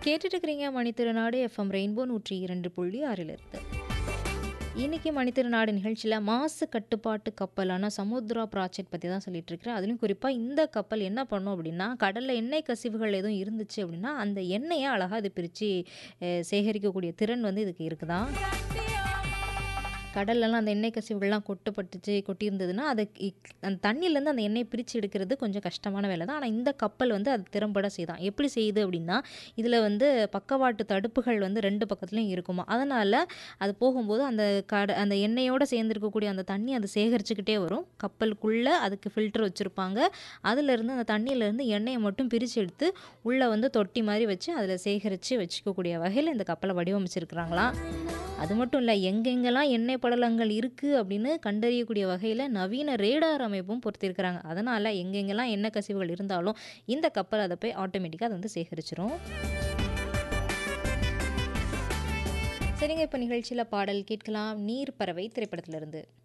கேட்டுட்டு இருக்கிறீங்க மணித்திருநாடு FM rainbow நூற்றி இரண்டு புள்ளி ஆறிலிருந்து இன்னைக்கு மணித்திருநாடு நிகழ்ச்சியில் மாசு கட்டுப்பாட்டு கப்பலான சமுத்ரா ப்ராஜெக்ட் பற்றி தான் சொல்லிட்டு இருக்கிறேன் அதுலேயும் குறிப்பாக இந்த கப்பல் என்ன பண்ணும் அப்படின்னா கடலில் எண்ணெய் கசிவுகள் எதுவும் இருந்துச்சு அப்படின்னா அந்த எண்ணெயை அழகாக இது பிரித்து சேகரிக்கக்கூடிய திறன் வந்து இதுக்கு இருக்குதான் கடல்லலாம் அந்த எண்ணெய் கசிவுகள்லாம் கொட்டப்பட்டுச்சு கொட்டியிருந்ததுன்னா அதை இக்- அந்த தண்ணியிலேருந்து அந்த எண்ணெயை பிரித்து எடுக்கிறது கொஞ்சம் கஷ்டமான வேலை தான் ஆனால் இந்த கப்பல் வந்து அது திறம்பட செய்தான் எப்படி செய்யுது அப்படின்னா இதில் வந்து பக்கவாட்டு தடுப்புகள் வந்து ரெண்டு பக்கத்துலையும் இருக்குமா அதனால் அது போகும்போது அந்த கட அந்த எண்ணெயோடு சேர்ந்துருக்கக்கூடிய அந்த தண்ணி அது சேகரிச்சுக்கிட்டே வரும் கப்பலுக்குள்ளே அதுக்கு ஃபில்டர் வச்சுருப்பாங்க அதிலிருந்து அந்த தண்ணியிலேருந்து எண்ணெயை மட்டும் பிரித்து எடுத்து உள்ளே வந்து தொட்டி மாதிரி வச்சு அதில் சேகரித்து வச்சுக்கக்கூடிய வகையில் இந்த கப்பலை வடிவமைச்சிருக்கிறாங்களாம் அது மட்டும் இல்லை எங்கெங்கெல்லாம் எண்ணெய் படலங்கள் இருக்குது அப்படின்னு கண்டறியக்கூடிய வகையில் நவீன ரேடார் அமைப்பும் பொறுத்திருக்கிறாங்க அதனால் எங்கெங்கெல்லாம் எண்ணெய் கசிவுகள் இருந்தாலும் இந்த கப்பல் அதை போய் ஆட்டோமேட்டிக்காக அதை வந்து சேகரிச்சிரும் சரிங்க இப்போ நிகழ்ச்சியில் பாடல் கேட்கலாம் நீர் பறவை திரைப்படத்திலிருந்து